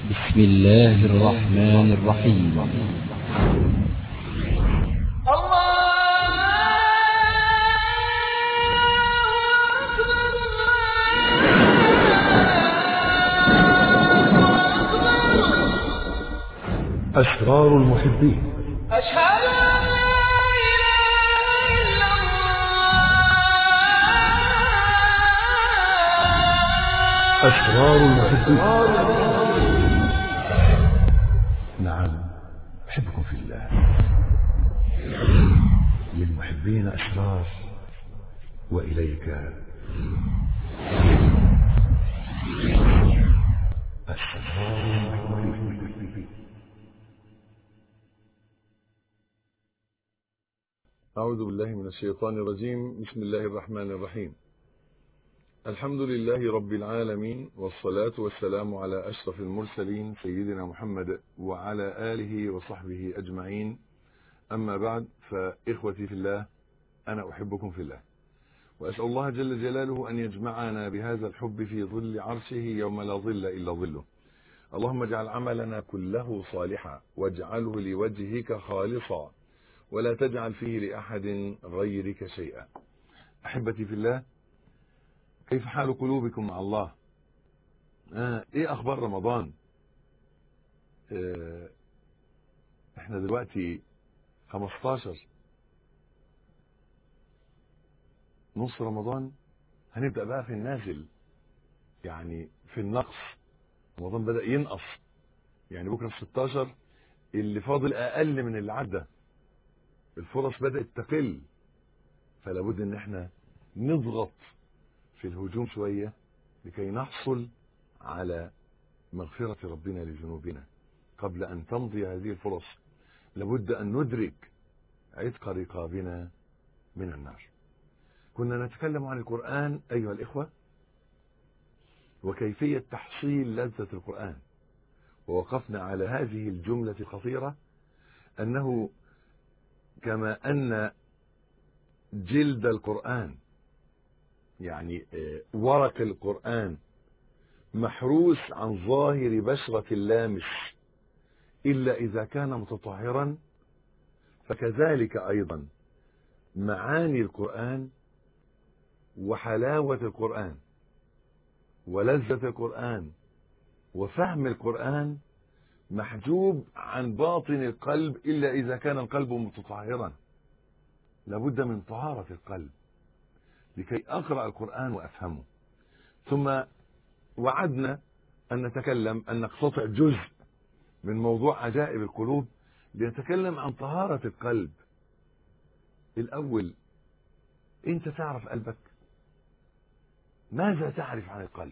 بسم الله الرحمن الرحيم أسرار المحبين أشهد أن لا إله إلا الله أسرار المحبين نعم أحبكم في الله للمحبين أسرار وإليك أسرار المحبين أعوذ بالله من الشيطان الرجيم بسم الله الرحمن الرحيم الحمد لله رب العالمين والصلاة والسلام على أشرف المرسلين سيدنا محمد وعلى آله وصحبه أجمعين أما بعد فإخوتي في الله أنا أحبكم في الله وأسأل الله جل جلاله أن يجمعنا بهذا الحب في ظل عرشه يوم لا ظل إلا ظله اللهم اجعل عملنا كله صالحا واجعله لوجهك خالصا ولا تجعل فيه لأحد غيرك شيئا أحبتي في الله كيف حال قلوبكم مع الله آه ايه اخبار رمضان آه احنا دلوقتي 15 نص رمضان هنبدأ بقى في النازل يعني في النقص رمضان بدأ ينقص يعني بكرة في 16 اللي فاضل اقل من اللي عدى الفرص بدأت تقل فلا بد ان احنا نضغط في الهجوم شوية لكي نحصل على مغفرة ربنا لذنوبنا قبل أن تمضي هذه الفرص لابد أن ندرك عتق رقابنا من النار كنا نتكلم عن القرآن أيها الإخوة وكيفية تحصيل لذة القرآن ووقفنا على هذه الجملة الخطيرة أنه كما أن جلد القرآن يعني ورق القرآن محروس عن ظاهر بشرة اللامس إلا إذا كان متطهرا فكذلك أيضا معاني القرآن وحلاوة القرآن ولذة القرآن وفهم القرآن محجوب عن باطن القلب إلا إذا كان القلب متطهرا لابد من طهارة القلب لكي أقرأ القرآن وأفهمه ثم وعدنا أن نتكلم أن نقتطع جزء من موضوع عجائب القلوب لنتكلم عن طهارة القلب الأول أنت تعرف قلبك ماذا تعرف عن القلب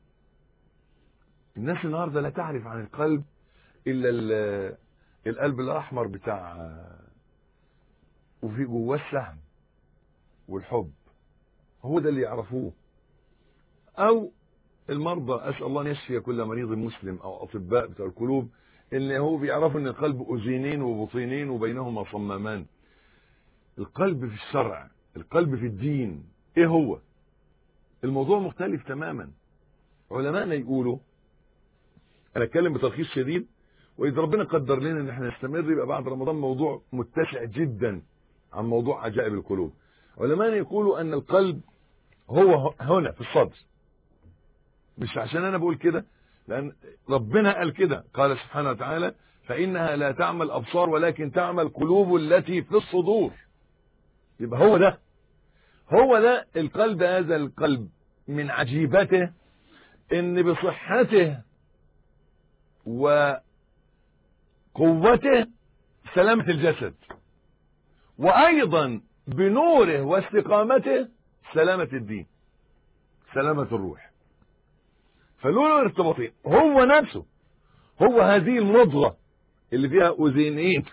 الناس النهاردة لا تعرف عن القلب إلا القلب الأحمر بتاع وفي جواه السهم والحب هو ده اللي يعرفوه او المرضى اسال الله ان يشفي كل مريض مسلم او اطباء بتوع القلوب ان هو بيعرفوا ان القلب اذينين وبطينين وبينهما صمامان القلب في الشرع القلب في الدين ايه هو الموضوع مختلف تماما علماءنا يقولوا انا اتكلم بتلخيص شديد واذا ربنا قدر لنا ان احنا نستمر يبقى بعد رمضان موضوع متسع جدا عن موضوع عجائب القلوب علماءنا يقولوا ان القلب هو هنا في الصدر مش عشان انا بقول كده لان ربنا قال كده قال سبحانه وتعالى فانها لا تعمل ابصار ولكن تعمل قلوب التي في الصدور يبقى هو ده هو ده القلب هذا القلب من عجيبته ان بصحته وقوته سلامة الجسد وايضا بنوره واستقامته سلامة الدين سلامة الروح فله ارتباطين هو نفسه هو هذه المضغة اللي فيها أذينين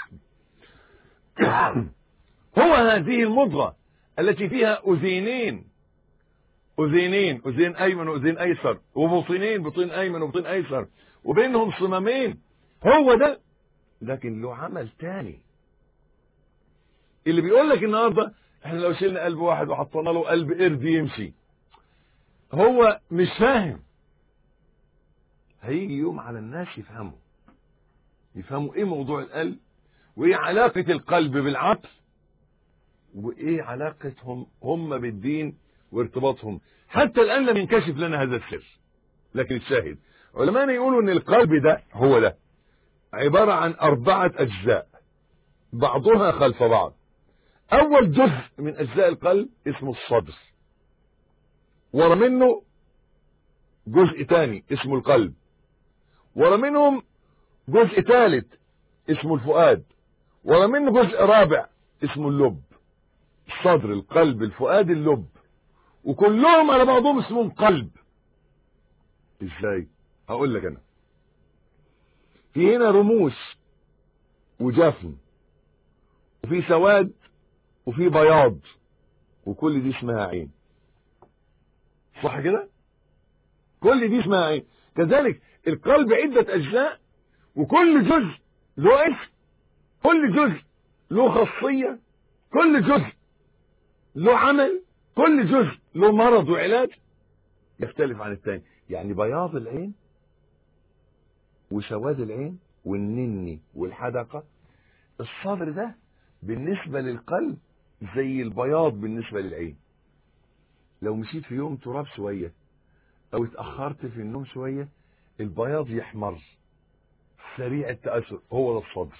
هو هذه المضغة التي فيها أذينين أذينين أذين أيمن وأذين أيسر وبطينين بطين أيمن وبطين أيسر وبينهم صمامين هو ده لكن له عمل تاني اللي بيقول لك النهارده احنا لو شلنا قلب واحد وحطينا له قلب قرد يمشي هو مش فاهم هيجي يوم على الناس يفهموا يفهموا ايه موضوع القلب وايه علاقة القلب بالعقل وايه علاقتهم هم بالدين وارتباطهم حتى الان لم ينكشف لنا هذا السر لكن الشاهد علماءنا يقولوا ان القلب ده هو ده عبارة عن اربعة اجزاء بعضها خلف بعض اول جزء من اجزاء القلب اسمه الصدر ورا منه جزء تاني اسمه القلب ورا منهم جزء ثالث اسمه الفؤاد ورا منه جزء رابع اسمه اللب الصدر القلب الفؤاد اللب وكلهم على بعضهم اسمهم قلب ازاي هقول لك انا في هنا رموش وجفن وفي سواد وفي بياض وكل دي اسمها عين صح كده كل دي اسمها عين كذلك القلب عدة اجزاء وكل جزء له اسم كل جزء له خاصية كل جزء له عمل كل جزء له مرض وعلاج يختلف عن الثاني يعني بياض العين وسواد العين والنني والحدقة الصدر ده بالنسبة للقلب زي البياض بالنسبة للعين لو مشيت في يوم تراب شوية او اتأخرت في النوم شوية البياض يحمر سريع التأثر هو ده الصدر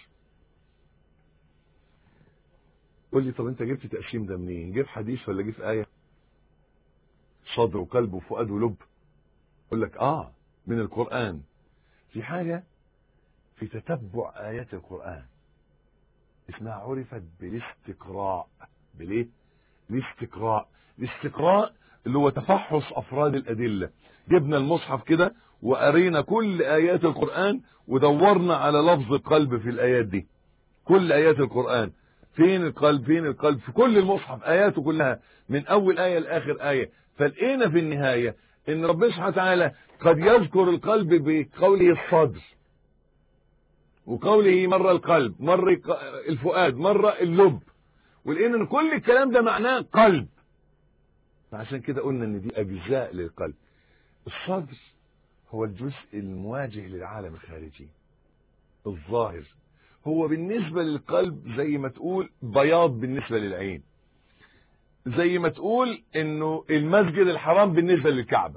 قول لي طب انت جبت تقسيم ده منين جيب حديث ولا جيب آية صدر وقلب وفؤاد ولب اقول لك اه من القرآن في حاجة في تتبع آيات القرآن اسمها عرفت بالاستقراء بالايه الاستقراء الاستقراء اللي هو تفحص افراد الادله جبنا المصحف كده وقرينا كل ايات القران ودورنا على لفظ القلب في الايات دي كل ايات القران فين القلب فين القلب في كل المصحف اياته كلها من اول ايه لاخر ايه فلقينا في النهايه ان ربنا سبحانه وتعالى قد يذكر القلب بقوله الصدر وقوله مرة القلب مرة الفؤاد مرة اللب ولقينا ان كل الكلام ده معناه قلب فعشان كده قلنا ان دي اجزاء للقلب الصدر هو الجزء المواجه للعالم الخارجي الظاهر هو بالنسبة للقلب زي ما تقول بياض بالنسبة للعين زي ما تقول انه المسجد الحرام بالنسبة للكعبة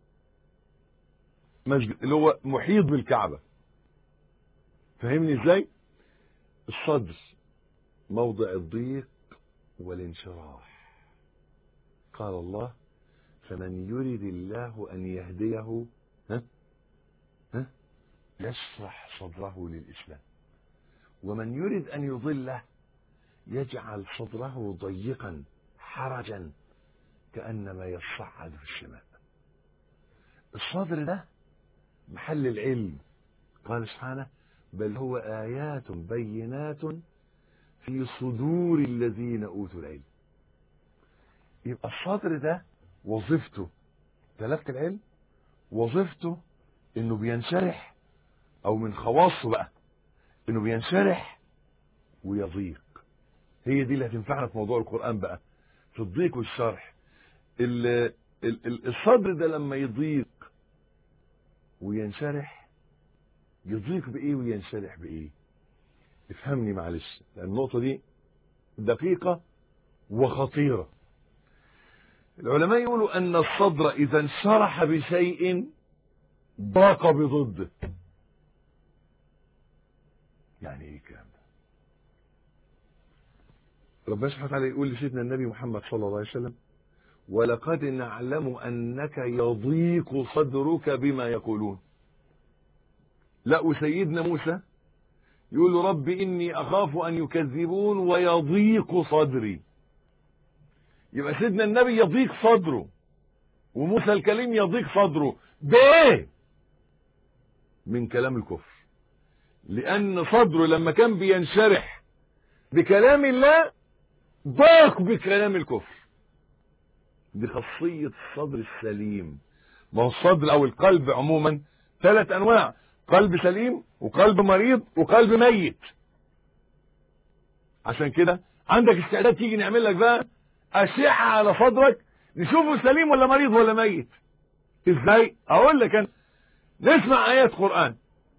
مسجد اللي هو محيط بالكعبة فهمني ازاي الصدر موضع الضيق والانشراح قال الله فمن يرد الله ان يهديه ها ها يشرح صدره للاسلام ومن يرد ان يضله يجعل صدره ضيقا حرجا كانما يصعد في السماء الصدر ده محل العلم قال سبحانه بل هو آيات بينات في صدور الذين أوتوا العلم يبقى الصدر ده وظيفته تلقي العلم وظيفته انه بينشرح او من خواصه بقى انه بينشرح ويضيق هي دي اللي هتنفعنا في موضوع القرآن بقى في الضيق والشرح ال ال ال الصدر ده لما يضيق وينشرح يضيق بايه وينشرح بايه افهمني معلش لان النقطة دي دقيقة وخطيرة العلماء يقولوا ان الصدر اذا انشرح بشيء ضاق بضده يعني ايه الكلام ده ربنا سبحانه وتعالى يقول لسيدنا النبي محمد صلى الله عليه وسلم ولقد نعلم انك يضيق صدرك بما يقولون لا وسيدنا موسى يقول له رب إني أخاف أن يكذبون ويضيق صدري يبقى سيدنا النبي يضيق صدره وموسى الكليم يضيق صدره بايه من كلام الكفر لأن صدره لما كان بينشرح بكلام الله ضاق بكلام الكفر دي خاصية الصدر السليم ما هو الصدر أو القلب عموما ثلاث أنواع قلب سليم وقلب مريض وقلب ميت عشان كده عندك استعداد تيجي نعمل لك بقى أشعة على صدرك نشوفه سليم ولا مريض ولا ميت ازاي اقول لك انا نسمع آيات قرآن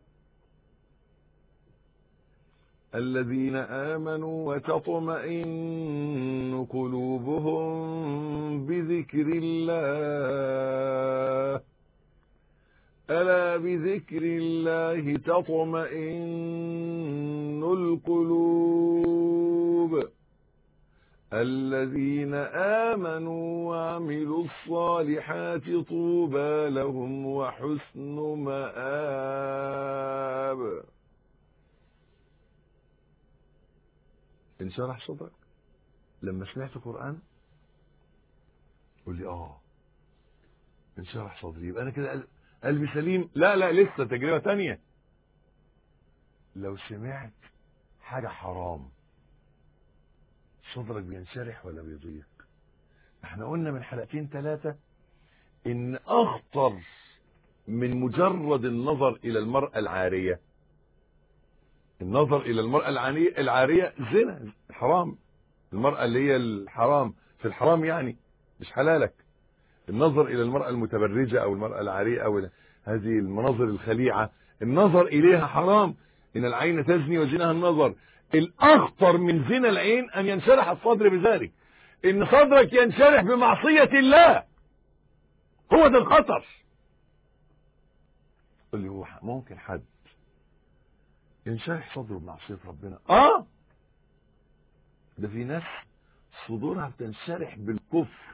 الذين آمنوا وتطمئن قلوبهم بذكر الله ألا بذكر الله تطمئن القلوب الذين آمنوا وعملوا الصالحات طوبى لهم وحسن مآب انشرح صدرك لما سمعت القرآن قول لي اه انشرح صدري يبقى انا كده قل- قلبي سليم لا لا لسه تجربة تانية لو سمعت حاجة حرام صدرك بينشرح ولا بيضيق احنا قلنا من حلقتين ثلاثة ان اخطر من مجرد النظر الى المرأة العارية النظر الى المرأة العارية العارية زنا حرام المرأة اللي هي الحرام في الحرام يعني مش حلالك النظر الى المرأة المتبرجة او المرأة العارية او هذه المناظر الخليعة النظر اليها حرام ان العين تزني وزنها النظر الاخطر من زنا العين ان ينشرح الصدر بذلك ان صدرك ينشرح بمعصية الله هو ده الخطر قل لي هو ممكن حد ينشرح صدره بمعصية ربنا اه ده في ناس صدورها بتنشرح بالكفر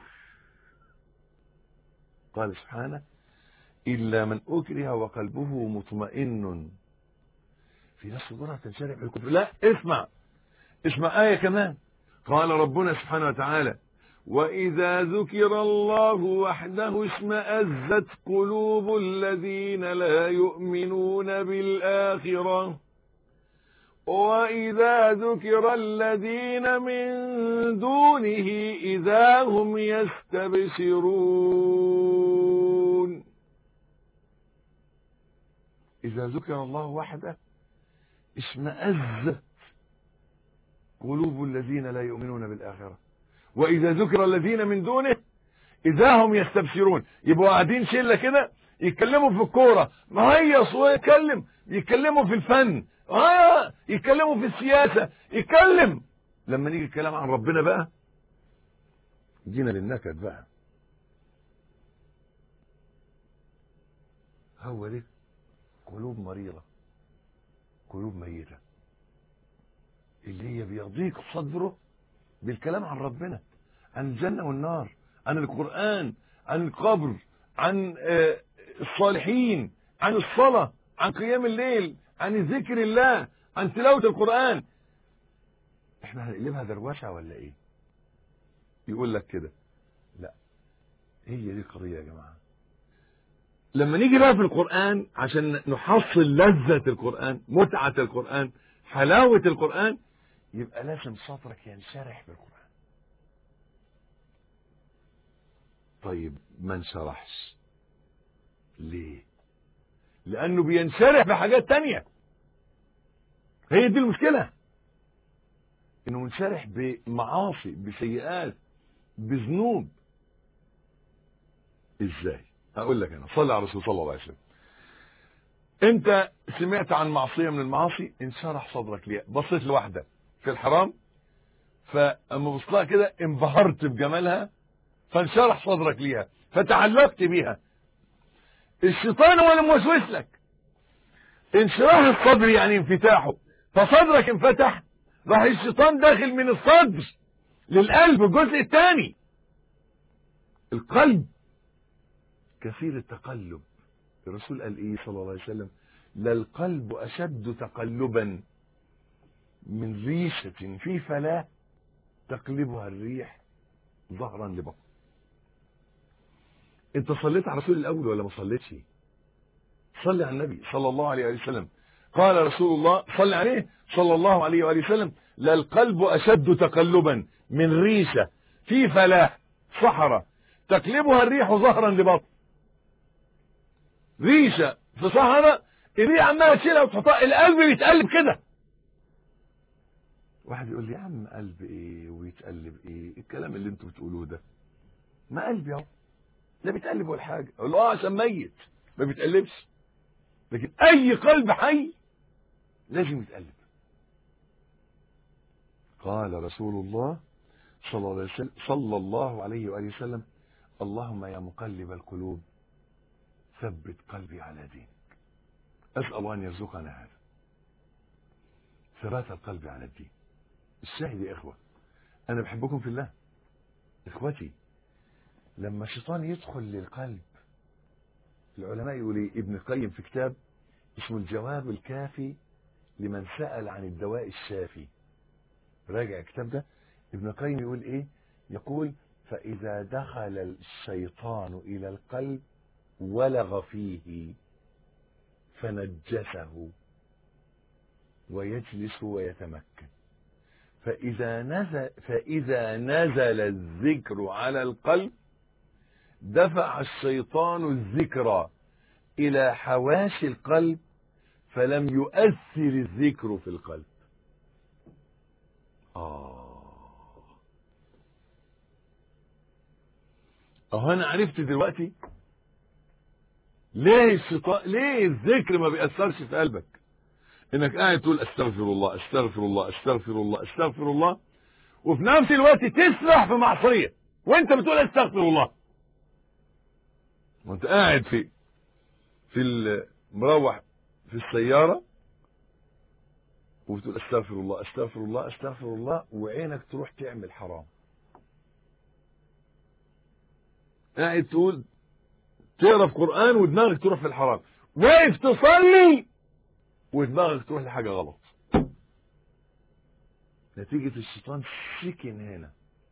قال سبحانه إلا من أكره وقلبه مطمئن في ناس صدورها تنشرح بالكفر لا اسمع اسمع آية كمان قال ربنا سبحانه وتعالى وإذا ذكر الله وحده اشمأزت قلوب الذين لا يؤمنون بالآخرة وإذا ذكر الذين من دونه إذا هم يستبشرون إذا ذكر الله وحده اشمأزت قلوب الذين لا يؤمنون بالآخرة وإذا ذكر الذين من دونه إذا هم يستبشرون يبقوا قاعدين شلة كده يتكلموا في الكورة ما هي يتكلم يتكلموا في الفن آه يتكلموا في السياسة يتكلم لما نيجي الكلام عن ربنا بقى جينا للنكد بقى هو دي قلوب مريضة قلوب ميتة اللي هي بيضيق صدره بالكلام عن ربنا عن الجنة والنار عن القرآن عن القبر عن آه، الصالحين عن الصلاة عن قيام الليل عن ذكر الله عن تلاوة القرآن احنا هنقلبها دروشة ولا ايه يقول لك كده لا هي دي القضية يا جماعة لما نيجي بقى في القرآن عشان نحصل لذة القرآن متعة القرآن حلاوة القرآن يبقى لازم صدرك ينشرح بالقرآن طيب ما انشرحش ليه لانه بينشرح بحاجات تانية هي دي المشكلة انه منشرح بمعاصي بسيئات بذنوب ازاي اقول لك انا صلي على الرسول صلى الله عليه وسلم انت سمعت عن معصية من المعاصي انشرح صدرك ليها بصيت لواحدة في الحرام فاما بصيت لها كده انبهرت بجمالها فانشرح صدرك ليها فتعلقت بيها الشيطان هو اللي موسوس لك انشراح الصدر يعني انفتاحه فصدرك انفتح راح الشيطان داخل من الصدر للقلب الجزء الثاني القلب كثير التقلب الرسول قال ايه صلى الله عليه وسلم لا القلب اشد تقلبا من ريشة في فلاة تقلبها الريح ظهرا لبطن انت صليت على الرسول الاول ولا ما صليتش صلي على النبي صلى الله عليه وآله وسلم قال رسول الله صلى عليه صلى الله عليه وآله وسلم لا القلب أشد تقلبا من ريشة في فلاح صحراء تقلبها الريح ظهرا لبطن ريشة في صحراء الريح عمالة تشيلها وتحطها القلب بيتقلب كده واحد يقول لي يا عم قلب ايه ويتقلب ايه الكلام اللي انتوا بتقولوه ده ما قلبي اهو لا بيتقلب ولا حاجه اقول له اه عشان ميت ما بيتقلبش لكن اي قلب حي لازم يتقلب قال رسول الله صلى الله عليه وسلم صلى الله عليه واله وسلم اللهم يا مقلب القلوب ثبت قلبي على دينك اسال الله ان يرزقنا هذا ثبات القلب على الدين الشاهد يا اخوه انا بحبكم في الله اخوتي لما الشيطان يدخل للقلب العلماء يقول ايه ابن القيم في كتاب اسمه الجواب الكافي لمن سأل عن الدواء الشافي راجع الكتاب ده ابن القيم يقول ايه يقول فإذا دخل الشيطان إلى القلب ولغ فيه فنجسه ويجلس ويتمكن فإذا نزل فإذا نزل الذكر على القلب دفع الشيطان الذكر إلى حواشي القلب فلم يؤثر الذكر في القلب آه أهو أنا عرفت دلوقتي ليه الشيطان ليه الذكر ما بيأثرش في قلبك انك قاعد تقول استغفر الله استغفر الله استغفر الله استغفر الله وفي نفس الوقت تسرح في معصيه وانت بتقول استغفر الله وانت قاعد في في مروح في السياره وبتقول استغفر الله استغفر الله استغفر الله وعينك تروح تعمل حرام قاعد تقول تقرا في قران ودماغك تروح في الحرام واقف تصلي ودماغك تروح لحاجه غلط نتيجة الشيطان سكن هنا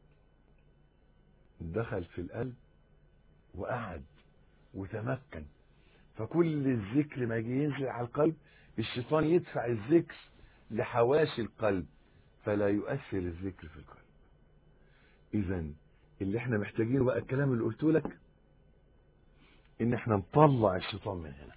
دخل في القلب وقعد وتمكن فكل الذكر ما يجي ينزل على القلب الشيطان يدفع الذكر لحواشي القلب فلا يؤثر الذكر في القلب اذا اللي احنا محتاجينه بقى الكلام اللي قلته لك ان احنا نطلع الشيطان من هنا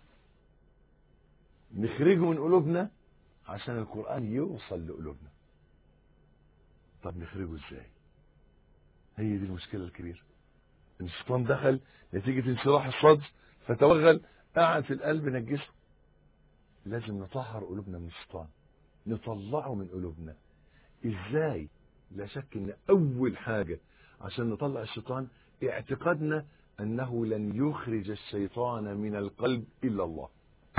نخرجه من قلوبنا عشان القرآن يوصل لقلوبنا طب نخرجه ازاي هي دي المشكلة الكبيرة ان الشيطان دخل نتيجة انشراح الصدر فتوغل قعد في القلب نجسه لازم نطهر قلوبنا من الشيطان نطلعه من قلوبنا ازاي لا شك ان اول حاجة عشان نطلع الشيطان اعتقادنا انه لن يخرج الشيطان من القلب الا الله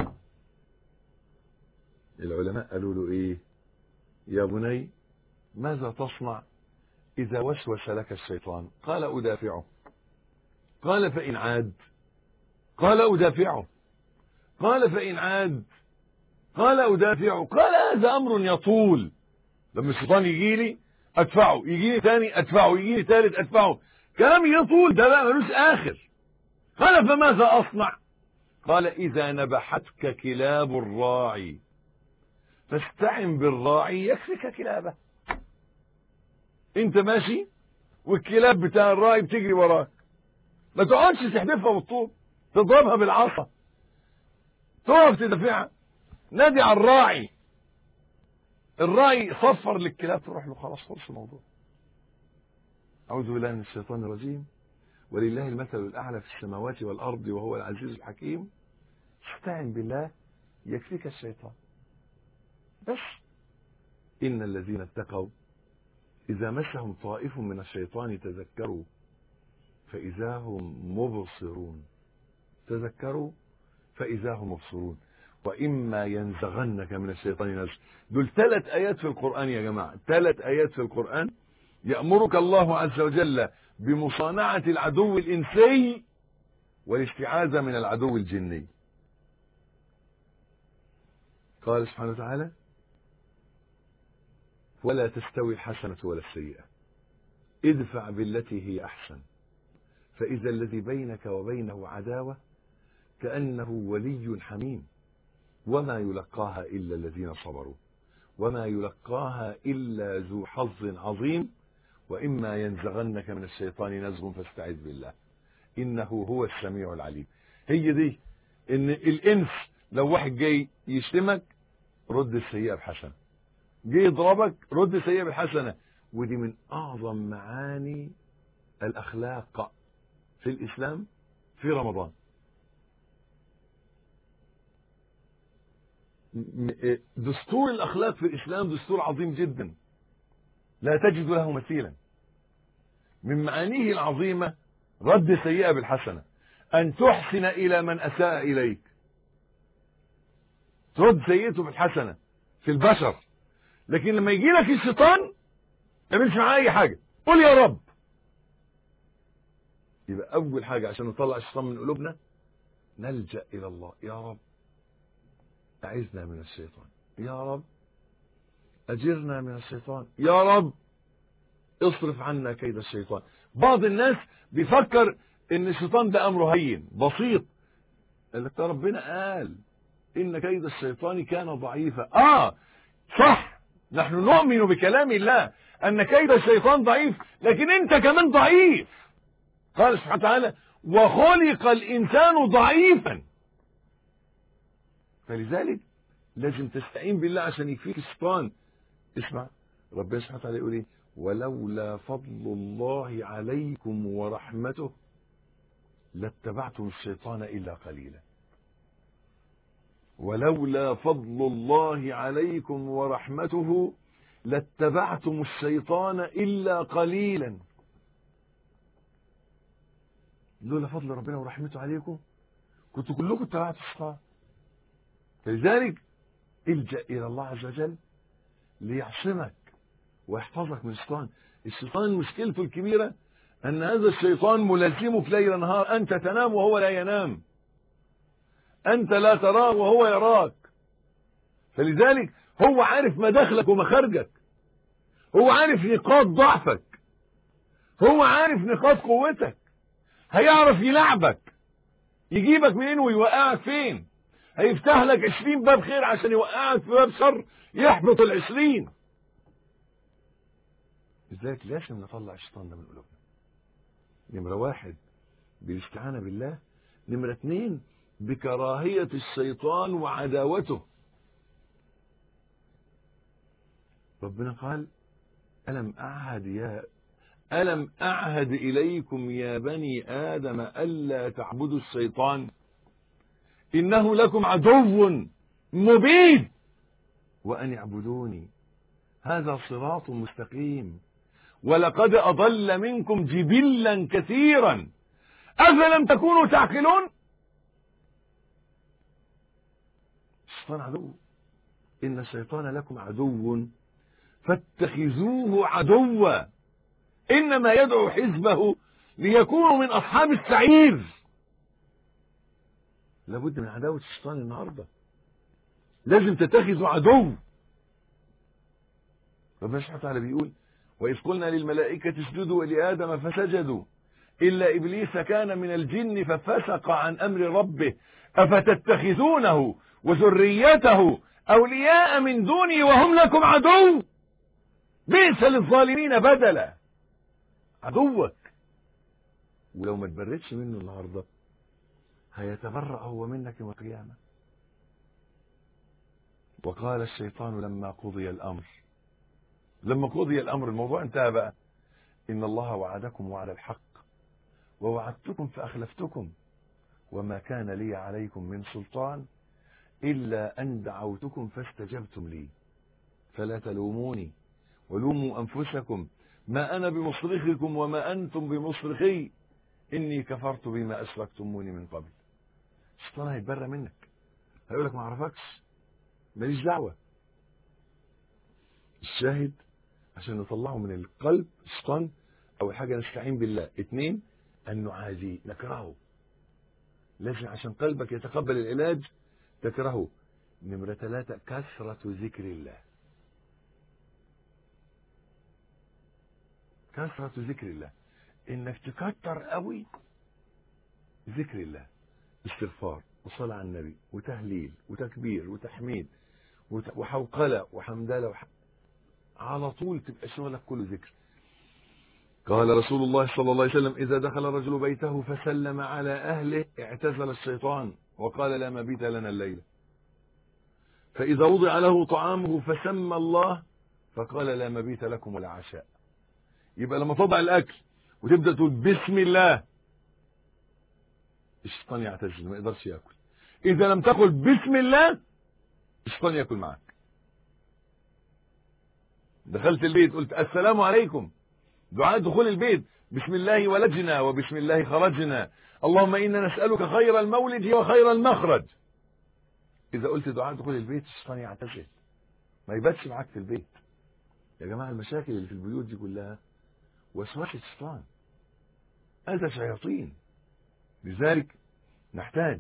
العلماء قالوا له ايه يا بني ماذا تصنع اذا وسوس لك الشيطان قال ادافعه قال فان عاد قال ادافعه قال فان عاد قال ادافعه قال هذا امر يطول لما الشيطان يجي لي ادفعه يجي لي ثاني ادفعه يجي لي ثالث ادفعه كلام يطول ده بقى ملوش اخر قال فماذا اصنع قال اذا نبحتك كلاب الراعي فاستعن بالراعي يكفيك كلابه انت ماشي والكلاب بتاع الراعي بتجري وراك ما تقعدش تحدفها بالطوب تضربها بالعصا تقف تدافعها نادي على الراعي الراعي صفر للكلاب تروح له خلاص خلص الموضوع أعوذ بالله من الشيطان الرجيم ولله المثل الأعلى في السماوات والأرض وهو العزيز الحكيم استعن بالله يكفيك الشيطان بس إن الذين اتقوا إذا مسهم طائف من الشيطان تذكروا فإذا هم مبصرون تذكروا فإذا هم مبصرون وإما ينزغنك من الشيطان نزغ دول ثلاث آيات في القرآن يا جماعة ثلاث آيات في القرآن يأمرك الله عز وجل بمصانعة العدو الإنسي والاستعاذة من العدو الجني قال سبحانه وتعالى ولا تستوي الحسنة ولا السيئة ادفع بالتي هي أحسن فإذا الذي بينك وبينه عداوة كأنه ولي حميم وما يلقاها إلا الذين صبروا وما يلقاها إلا ذو حظ عظيم وإما ينزغنك من الشيطان نزغ فاستعذ بالله إنه هو السميع العليم هي دي إن الإنس لو واحد جاي يشتمك رد السيئة بحسنة جه يضربك رد السيئة بالحسنة ودي من أعظم معاني الأخلاق في الإسلام في رمضان م- دستور الأخلاق في الإسلام دستور عظيم جدا لا تجد له مثيلا من معانيه العظيمة رد سيئة بالحسنة أن تحسن إلى من أساء إليك ترد سيئته بالحسنة في البشر لكن لما يجي لك الشيطان ما تعملش معاه أي حاجة قول يا رب يبقى أول حاجة عشان نطلع الشيطان من قلوبنا نلجأ إلى الله يا رب أعذنا من الشيطان يا رب أجرنا من الشيطان يا رب اصرف عنا كيد الشيطان بعض الناس بيفكر ان الشيطان ده امره هين بسيط قال لك ده ربنا قال ان كيد الشيطان كان ضعيفا اه صح نحن نؤمن بكلام الله ان كيد الشيطان ضعيف لكن انت كمان ضعيف قال سبحانه وتعالى وخلق الانسان ضعيفا فلذلك لازم تستعين بالله عشان يكفيك الشيطان اسمع ربنا سبحانه وتعالى يقول ايه ولولا فضل الله عليكم ورحمته لاتبعتم الشيطان الا قليلا ولولا فضل الله عليكم ورحمته لاتبعتم الشيطان الا قليلا لولا فضل ربنا ورحمته عليكم كنتوا كلكم اتبعتوا الشيطان فلذلك الجا الى الله عز وجل ليعصمك ويحفظك من الشيطان الشيطان مشكلته الكبيرة أن هذا الشيطان ملازمك ليل نهار أنت تنام وهو لا ينام أنت لا تراه وهو يراك فلذلك هو عارف مداخلك ومخارجك هو عارف نقاط ضعفك هو عارف نقاط قوتك هيعرف يلعبك يجيبك منين ويوقعك فين هيفتح لك عشرين باب خير عشان يوقعك في باب شر يحبط العشرين لذلك لازم نطلع الشيطان ده من قلوبنا نمرة واحد بالاستعانة بالله نمرة اتنين بكراهية الشيطان وعداوته ربنا قال ألم أعهد يا ألم أعهد إليكم يا بني آدم ألا تعبدوا الشيطان إنه لكم عدو مبين وأن اعبدوني هذا صراط مستقيم ولقد أضل منكم جبلا كثيرا أفلم تكونوا تعقلون الشيطان عدو إن الشيطان لكم عدو فاتخذوه عدوا إنما يدعو حزبه ليكونوا من أصحاب السعير لابد من عداوة الشيطان النهاردة لازم تتخذوا عدو ربنا سبحانه وتعالى بيقول وإذ قلنا للملائكة اسجدوا لآدم فسجدوا إلا إبليس كان من الجن ففسق عن أمر ربه أفتتخذونه وذريته أولياء من دوني وهم لكم عدو بئس للظالمين بدلا عدوك ولو ما تبردش منه النهارده هيتبرأ هو منك يوم القيامة وقال الشيطان لما قضي الأمر لما قضي الأمر الموضوع انتهى بقى إن الله وعدكم وعد الحق ووعدتكم فأخلفتكم وما كان لي عليكم من سلطان إلا أن دعوتكم فاستجبتم لي فلا تلوموني ولوموا أنفسكم ما أنا بمصرخكم وما أنتم بمصرخي إني كفرت بما أشركتموني من قبل الشيطان هيتبرى منك هيقول لك ما اعرفكش ماليش دعوة الشاهد عشان نطلعه من القلب الشيطان أول حاجة نستعين بالله اتنين أن نعاديه نكرهه لازم عشان قلبك يتقبل العلاج تكرهه نمرة ثلاثة كثرة ذكر الله كثرة ذكر الله انك تكتر قوي ذكر الله استغفار وصلاة على النبي وتهليل وتكبير وتحميد وت- وحوقلة وحمدلة وح... على طول تبقى شغلك كله ذكر قال رسول الله صلى الله عليه وسلم إذا دخل الرجل بيته فسلم على أهله اعتزل الشيطان وقال لا مبيت لنا الليلة فإذا وضع له طعامه فسمى الله فقال لا مبيت لكم ولا عشاء يبقى لما تضع الأكل وتبدأ تقول بسم الله الشيطان يعتزل ما يقدرش ياكل إذا لم تقل بسم الله الشيطان ياكل معك دخلت البيت قلت السلام عليكم دعاء دخول البيت بسم الله ولجنا وبسم الله خرجنا اللهم إنا نسألك خير المولد وخير المخرج إذا قلت دعاء دخول البيت الشيطان يعتزل ما يباتش معاك في البيت يا جماعة المشاكل اللي في البيوت دي كلها وسوسة الشيطان هذا شياطين لذلك نحتاج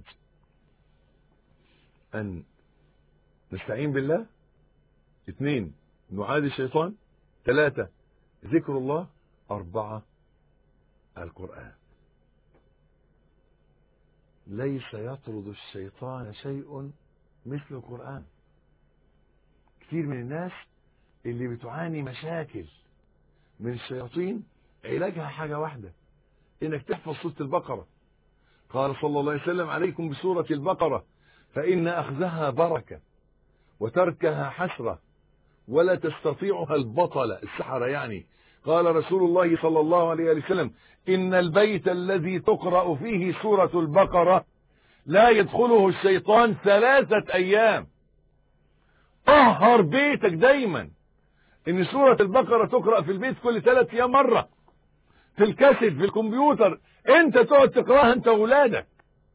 أن نستعين بالله اثنين نعادي الشيطان ثلاثة ذكر الله أربعة القرآن ليس يطرد الشيطان شيء مثل القرآن كثير من الناس اللي بتعاني مشاكل من الشياطين علاجها حاجة واحدة انك تحفظ سورة البقرة قال صلى الله عليه وسلم عليكم بسورة البقرة فإن أخذها بركة وتركها حسرة ولا تستطيعها البطلة السحرة يعني قال رسول الله صلى الله عليه وسلم إن البيت الذي تقرأ فيه سورة البقرة لا يدخله الشيطان ثلاثة أيام طهر بيتك دايما ان سورة البقرة تقرأ في البيت كل ثلاث ايام مرة في الكاسيت في الكمبيوتر انت تقعد تقراها انت واولادك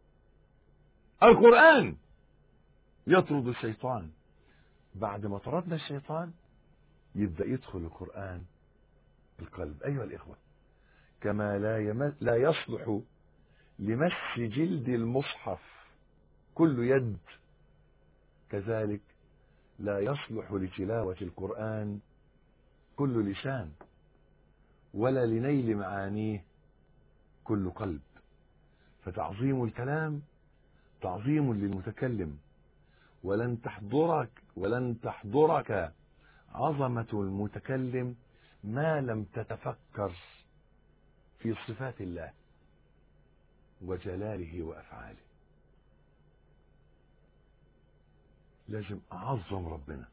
القرآن يطرد الشيطان بعد ما طردنا الشيطان يبدأ يدخل القرآن القلب أيها الإخوة كما لا, يم... لا يصلح لمس جلد المصحف كل يد كذلك لا يصلح لتلاوة القرآن كل لسان ولا لنيل معانيه كل قلب فتعظيم الكلام تعظيم للمتكلم ولن تحضرك ولن تحضرك عظمة المتكلم ما لم تتفكر في صفات الله وجلاله وأفعاله لازم أعظم ربنا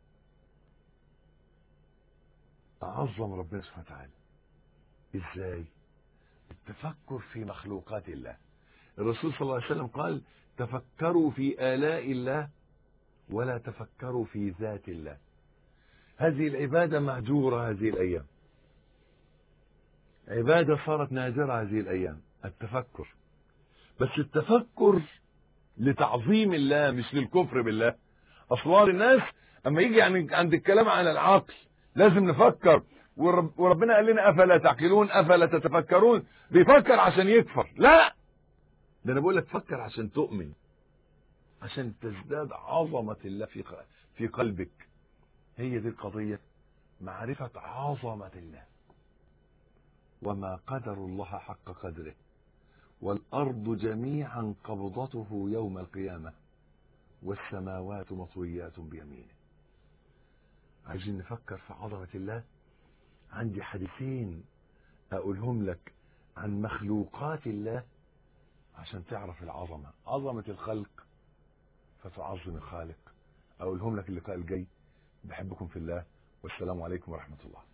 أعظم ربنا سبحانه وتعالى إزاي التفكر في مخلوقات الله الرسول صلى الله عليه وسلم قال تفكروا في آلاء الله ولا تفكروا في ذات الله هذه العبادة مهجورة هذه الأيام عبادة صارت نادرة هذه الأيام التفكر بس التفكر لتعظيم الله مش للكفر بالله أصوار الناس أما يجي يعني عند الكلام عن العقل لازم نفكر ورب وربنا قال لنا أفلا تعقلون أفلا تتفكرون بيفكر عشان يكفر لا ده أنا بقول لك فكر عشان تؤمن عشان تزداد عظمة الله في في قلبك هي دي القضية معرفة عظمة الله وما قدر الله حق قدره والأرض جميعا قبضته يوم القيامة والسماوات مطويات بيمينه عايزين نفكر في عظمة الله عندي حديثين أقولهم لك عن مخلوقات الله عشان تعرف العظمة عظمة الخلق فتعظم الخالق أقولهم لك اللقاء الجاي بحبكم في الله والسلام عليكم ورحمة الله